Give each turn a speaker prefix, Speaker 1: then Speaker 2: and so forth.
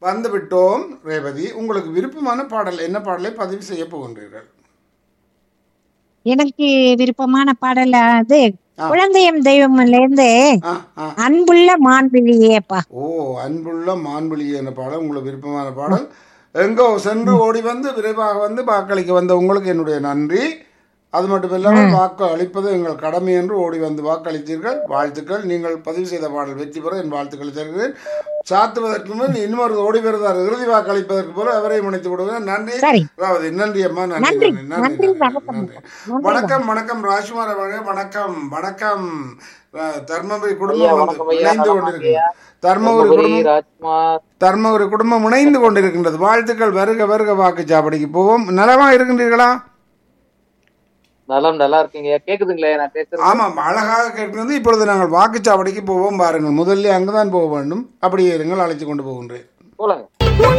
Speaker 1: வந்து விட்டோம் ரேவதி உங்களுக்கு விருப்பமான பாடல் என்ன பாடலை பதிவு செய்ய போகின்றீர்கள்
Speaker 2: எனக்கு விருப்பமான பாடல் அது
Speaker 1: ஆ.
Speaker 2: குழந்தையும் தெய்வம்ல இருந்து
Speaker 1: ஆ ஆ
Speaker 2: அன்புள்ள மாண்பிலியேப்பா
Speaker 1: ஓ அன்புள்ள மான்விழி என்ற பாடல் உங்களுக்கு விருப்பமான பாடல் எங்கோ சென்று ஓடி வந்து விரைவாக வந்து வாக்களிக்க வந்த உங்களுக்கு என்னுடைய நன்றி அது மட்டுமில்லாமல் வாக்கு அளிப்பது எங்கள் கடமை என்று ஓடி வந்து வாக்களித்தீர்கள் வாழ்த்துக்கள் நீங்கள் பதிவு செய்த பாடல் வெற்றி பெற என் வாழ்த்துக்களை தருகிறேன் சாத்துவதற்கு முன் இன்னொரு ஓடி வருதார் இறுதி வாக்களிப்பதற்கு போல அவரையும் இணைத்து விடுவேன் நன்றி
Speaker 2: சரி
Speaker 1: அதாவது நன்றி அம்மா நன்றி
Speaker 2: நன்றி,
Speaker 1: நன்றி நன்றி
Speaker 2: நன்றி,
Speaker 1: நன்றி
Speaker 2: வணக்கம்.
Speaker 1: நன்றி
Speaker 2: நன்றி,
Speaker 1: வணக்கம் வணக்கம் ராஜ்குமார் அவர்கள் வணக்கம் வணக்கம் அஹ், தர்மபுரி
Speaker 3: ஐயா
Speaker 1: குடும்பம் வந்து
Speaker 3: வணக்கம் ஐயா
Speaker 1: இணைந்து
Speaker 3: நலமா
Speaker 1: கொண்டிருக்கு
Speaker 3: ஐயா
Speaker 1: தர்மபுரி
Speaker 3: தர்மபுரி
Speaker 1: குடும்பம்
Speaker 3: ராஜ்குமார்
Speaker 1: தர்மபுரி குடும்பம் இணைந்து கொண்டிருக்கின்றது வாழ்த்துக்கள் வருக வருக வாக்குச்சாவடிக்கு போவோம் நலமா இருக்கின்றீர்களா
Speaker 3: நலம் நல்லா இருக்கீங்க கேக்குதுங்களே நான் பேசுறது
Speaker 1: ஆமாம் அழகாக கேட்கிறது இப்பொழுது நாங்கள் வாக்குச்சாவடிக்கு போவோம் பாருங்கள் முதல்ல அங்குதான் போக வேண்டும் அப்படியே இருங்கள் அழைத்து கொண்டு போகின்றேன்
Speaker 3: போலாங்க